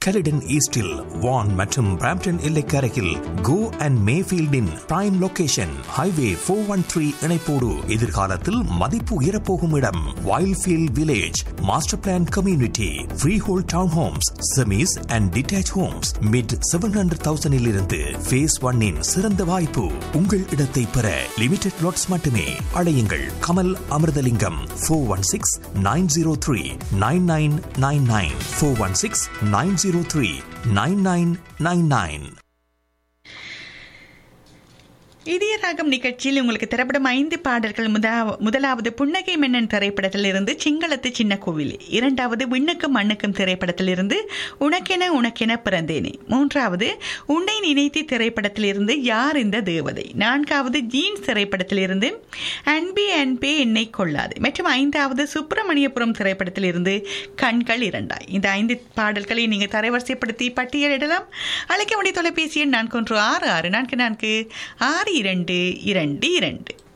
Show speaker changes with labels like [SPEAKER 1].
[SPEAKER 1] கெலிடன் ஈஸ்டில் வான் மற்றும் பிராம்டன் எல்லைக்கரையில் கோ அண்ட் மேஃபீல்டின் prime location highway four one three இணைப்போடு எதிர்காலத்தில் மதிப்பு உயரப்போகும் இடம் Wildfield village master plan community freehold town homes semis and detached homes mid seven hundred தௌசண்டில் இருந்து ஃபேஸ் ஒன்னின் சிறந்த வாய்ப்பு உங்கள் இடத்தை பெற லிமிடெட் லாட்ஸ் மட்டுமே அழையுங்கள் Kamal Amirthalingam four one six nine zero three nine nine nine nine four one six nine zero three nine nine nine nine
[SPEAKER 2] இதய ராகம் நிகழ்ச்சியில் உங்களுக்கு திரைப்படம் ஐந்து பாடல்கள் முதா- முதலாவது புன்னகை மன்னன் திரைப்படத்திலிருந்து சிங்களத்து சின்ன கோவில் இரண்டாவது விண்ணுக்கும் மண்ணுக்கும் திரைப்படத்திலிருந்து உனக்கென உனக்கென பிறந்தேனே மூன்றாவது உன்னை நினைத்து திரைப்படத்திலிருந்து யார் இந்த தேவதை நான்காவது ஜீன்ஸ் திரைப்படத்திலிருந்து அன்பே அன்பே என்னை கொள்ளாது மற்றும் ஐந்தாவது சுப்பிரமணியபுரம் திரைப்படத்திலிருந்து கண்கள் இரண்டாய் இந்த ஐந்து பாடல்களை நீங்கள் தரைவரிசைப்படுத்தி பட்டியலிடலாம் அழைக்க வேண்டிய தொலைபேசி எண் நான்கு ஒன்று ஆறு ஆறு நான்கு நான்கு ஆறு இரண்டு இரண்டு இரண்டு